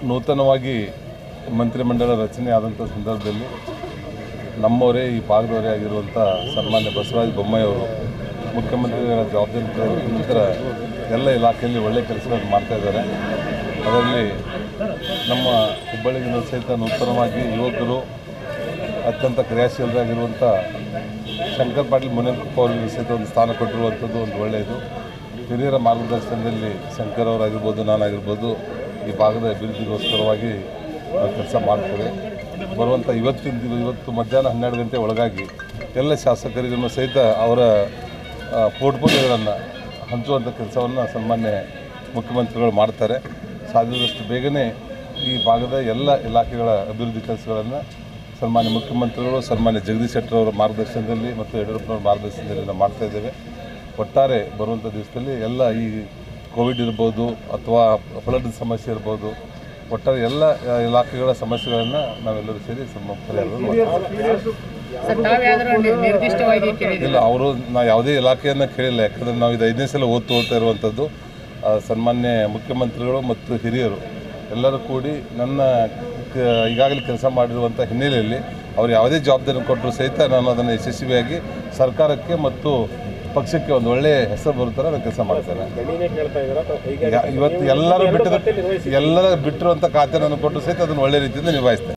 ನೂತನವಾಗಿ ಮಂತ್ರಿಮಂಡಲ ರಚನೆ ಆದಂಥ ಸಂದರ್ಭದಲ್ಲಿ ನಮ್ಮವರೇ ಈ ಭಾಗದವರೇ ಆಗಿರುವಂಥ ಸನ್ಮಾನ್ಯ ಬಸವರಾಜ ಬೊಮ್ಮಾಯಿ ಅವರು ಮುಖ್ಯಮಂತ್ರಿಗಳ ಜವಾಬ್ದಾರಿ ಪಡೆದ ನಂತರ ಎಲ್ಲ ಇಲಾಖೆಯಲ್ಲಿ ಒಳ್ಳೆಯ ಕೆಲಸಗಳನ್ನು ಮಾಡ್ತಾ ಇದ್ದಾರೆ ಅದರಲ್ಲಿ ನಮ್ಮ ಹುಬ್ಬಳ್ಳಿಗಿನ ಸಹಿತ ನೂತನವಾಗಿ ಯುವಕರು ಅತ್ಯಂತ ಕ್ರಿಯಾಶೀಲರಾಗಿರುವಂಥ ಶಂಕರ್ ಪಾಟೀಲ್ ಮುನೇನಕೊಪ್ಪ ಅವರಿಗೆ ಸಹಿತ ಒಂದು ಸ್ಥಾನ ಕೊಟ್ಟಿರುವಂಥದ್ದು ಒಂದು ಒಳ್ಳೆಯದು ಹಿರಿಯರ ಮಾರ್ಗದರ್ಶನದಲ್ಲಿ ಶಂಕರ್ ಅವರಾಗಿರ್ಬೋದು ನಾನಾಗಿರ್ಬೋದು ಈ ಭಾಗದ ಅಭಿವೃದ್ಧಿಗೋಸ್ಕರವಾಗಿ ನಾವು ಕೆಲಸ ಮಾಡ್ತೇವೆ ಬರುವಂಥ ಇವತ್ತಿನ ದಿನ ಇವತ್ತು ಮಧ್ಯಾಹ್ನ ಹನ್ನೆರಡು ಗಂಟೆ ಒಳಗಾಗಿ ಎಲ್ಲ ಶಾಸಕರಿಗೂ ಸಹಿತ ಅವರ ಪೋರ್ಟ್ಫೋಲಿಯೋಗಳನ್ನು ಹಂಚುವಂಥ ಕೆಲಸವನ್ನು ಸನ್ಮಾನ್ಯ ಮುಖ್ಯಮಂತ್ರಿಗಳು ಮಾಡ್ತಾರೆ ಸಾಧ್ಯದಷ್ಟು ಬೇಗನೆ ಈ ಭಾಗದ ಎಲ್ಲ ಇಲಾಖೆಗಳ ಅಭಿವೃದ್ಧಿ ಕೆಲಸಗಳನ್ನು ಸನ್ಮಾನ್ಯ ಮುಖ್ಯಮಂತ್ರಿಗಳು ಸನ್ಮಾನ್ಯ ಜಗದೀಶ್ ಶೆಟ್ಟರ್ ಅವರ ಮಾರ್ಗದರ್ಶನದಲ್ಲಿ ಮತ್ತು ಯಡಿಯೂರಪ್ಪನವರ ಮಾರ್ಗದರ್ಶನದಲ್ಲಿ ನಾವು ಮಾಡ್ತಾ ಇದ್ದೇವೆ ಒಟ್ಟಾರೆ ಬರುವಂಥ ದಿವಸದಲ್ಲಿ ಎಲ್ಲ ಈ ಕೋವಿಡ್ ಇರ್ಬೋದು ಅಥವಾ ಫ್ಲಡ್ ಸಮಸ್ಯೆ ಇರ್ಬೋದು ಒಟ್ಟಾರೆ ಎಲ್ಲ ಆ, ಇಲಾಖೆಗಳ ಸಮಸ್ಯೆಗಳನ್ನು ನಾವೆಲ್ಲರೂ ಸೇರಿ ಸಮ ಪರಿಹಾರವನ್ನು ಮಾಡ್ತೀವಿ. ಸರ್ ತಾವ್ಯಾವ್ದಾರು ನಿರ್- ನಿರ್ದಿಷ್ಟವಾಗಿ ಕೇಳಿದ್ರೆ ಇಲ್ಲ ಅವರು ನಾವು ಯಾವುದೇ ಇಲಾಖೆಯನ್ನು ಕೇಳಿಲ್ಲ ಯಾಕಂದರೆ ನಾವು ಇದು ಐದನೇ ಸಲ ಓದ್ತು ಓದ್ತಾ ಇರುವಂಥದ್ದು ಆ, ಸನ್ಮಾನ್ಯ ಮುಖ್ಯಮಂತ್ರಿಗಳು ಮತ್ತು ಹಿರಿಯರು ಎಲ್ಲರೂ ಕೂಡಿ ನನ್ನ ಕ- ಈಗಾಗಲೇ ಕೆಲಸ ಮಾಡಿರುವಂಥ ಹಿನ್ನೆಲೆಯಲ್ಲಿ ಅವ್ರು ಯಾವುದೇ ಜವಾಬ್ದಾರಿ ಕೊಟ್ಟರು ಸಹಿತ ನಾನು ಅದನ್ನು ಯಶಸ್ವಿಯಾಗಿ ಸರ್ಕಾರಕ್ಕೆ ಮತ್ತು ಪಕ್ಷಕ್ಕೆ ಒಂದು ಒಳ್ಳೆಯ ಹೆಸರು ಬರೋ ಥರ ನಾನು ಕೆಲಸ ಮಾಡ್ತೇನೆ ಈಗ ಇವತ್ತು ಎಲ್ಲರೂ ಬಿಟ್ಟಿದ ಎಲ್ಲರ ಬಿಟ್ಟಿರುವಂಥ ಖಾತೆ ನನಗೆ ಕೊಟ್ಟರು ಸಹಿತ ಅದನ್ನು ಒಳ್ಳೆ ರೀತಿಯಿಂದ ನಿಭಾಯಿಸ್ತೇನೆ